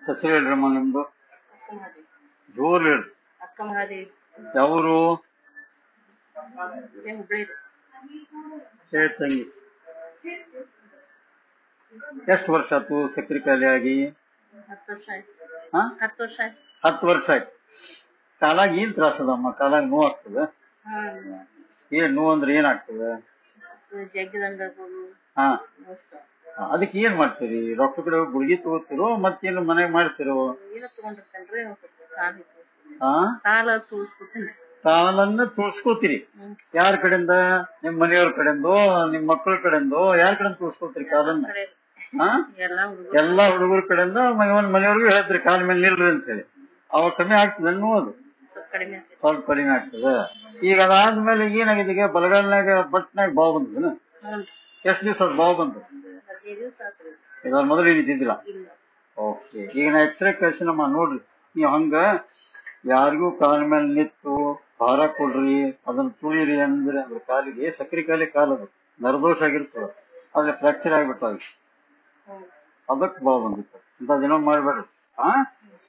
ಹೆಸರು ಹೇಳ್ರಮ್ಮ ನಿಮ್ದು ಅಕ್ಕ ಮಹಾದೇವಿ ಜೋರ್ ಹೇಳ್ರಿ ಅಕ್ಕ ಮಹಾದೇವಿ ಯಾವರು ಇಲ್ಲೇ ಹುಬ್ಳಿದು ಹೇಳಿ ತಂಗಿ ಎಷ್ಟು ವರ್ಷ ಆಯ್ತು ಸಕ್ರೆ ಕಾಯಿಲೆ ಆಗಿ ಹತ್ತು ವರ್ಷ ಆಯ್ತು ಹಾ ಹತ್ತು ವರ್ಷ ಆಯ್ತು ಹತ್ತು ವರ್ಷ ಆಯ್ತು ಕಾಲಾಗ ಏನ್ ತ್ರಾಸ ಅದಮ್ಮ ಕಾಲಾಗ ನೋವು ಆಗ್ತದ ಹಾ ಏನ್ ನೋವು ಅಂದ್ರೆ ಏನಾಗ್ತದ ಜಗ್ಗದಂಗ ಆಗೋದು ಹಾ ಮಸ್ತ್ ಅದಕ್ಕೆ ಏನ್ ಮಾಡ್ತೀರಿ ಡಾಕ್ಟರ್ ಕಡೆ ಹೋಗಿ ಗುಳಿಗೆ ತಗೋತಿರೋ ಮತ್ತೇನು ಮನೆಗೆ ಮಾಡ್ತಿರೋ ಏನೋ ತಗೊಂಡಿರ್ತೇನ್ರಿ ಕಾಲ್ ಹಿಚ್ಕೊಸ್ಕೊತೀನಿ ಹಾ ಕಾಲ ತುಳ್ಸ್ಕೊತೀನಿ ಕಾಲನ್ನ ತೋರ್ಸ್ಕೋತೀರಿ ಹ್ಮ್ ಯಾರ ಕಡೆಯಿಂದ ನಿಮ್ ಮನೆಯವ್ರ ಕಡೆಯಿಂದೋ ನಿಮ್ ಮಕ್ಕಳ ಕಡೆಯಿಂದೋ ಯಾರ ಕಡೆಯಿಂದ ತೋರ್ಸ್ಕೋತೀರಿ ಕಾಲನ್ನ ಕಡೆ ಹಾ ಎಲ್ಲಾ ಹುಡುಗರು ಎಲ್ಲಾ ಹುಡುಗರ ಕಡೆಯಿಂದ ಮಗವನ್ ಮನೆಯವ್ರಿಗೂ ಹೇಳ್ತೀರಿ ಕಾಲ ಮೇಲೆ ನಿಲ್ರಿ ಅಂತ ಹೇಳಿ ಅವಾಗ ಕಮ್ಮಿ ಆಗ್ತದೆ ಅನ್ನೋದು ಸ್ವಲ್ಪ ಕಡಿಮೆ ಆಗ್ತೈತಿ ಸ್ವಲ್ಪ ಕಡಿಮೆ ಆಗ್ತದೆ ಈಗ ಅದಾದ್ಮೇಲೆ ಏನಾಗಿದೆ ಈಗ ಬಲಗಾಲ್ನಾಗ ಬಟ್ನಾಗ ಬಾವು ಬಂದದ ಹ್ಞೂ ಎಷ್ಟು ದಿವಸ ಅದು ಬಾವು ಬಂತು ಹದಿನೈದು ದಿವಸ ಆತ್ರಿ ಇದ್ರ ಮೊದಲು ಏನಿದ್ದಿದ್ದಿಲ್ಲ ಇಲ್ಲ ಓಕೆ ಈಗ ನಾ ಎಕ್ಸ್ರೇ ಕಳ್ಸಿನಮ್ಮ ನೋಡ್ರಿ ನೀವು ಹಂಗ ಯಾರಿಗೂ ಕಾಲ ಮೇಲೆ ನಿಂತು ಭಾರ ಕೊಡ್ರಿ ಅದನ್ನ ತುಳಿರಿ ಅಂದ್ರೆ ಅದ್ರ ಕಾಲಿಗೆ ಸಕ್ರೆ ಕಾಲಿ ಕಾಲದು ನರದೋಷ ಆಗಿರ್ತದ ಅದ್ರ ಫ್ರಾಕ್ಚರ್ ಆಗ್ಬಿಟ್ಟಾಗ ಹ್ಞೂ ಅದಕ್ಕೆ ಬಾವು ಬಂದಿತ್ತು ಇಂಥದ್ದೇನೋ ಮಾಡ್ಬೇಡ್ರಿ ಹಾ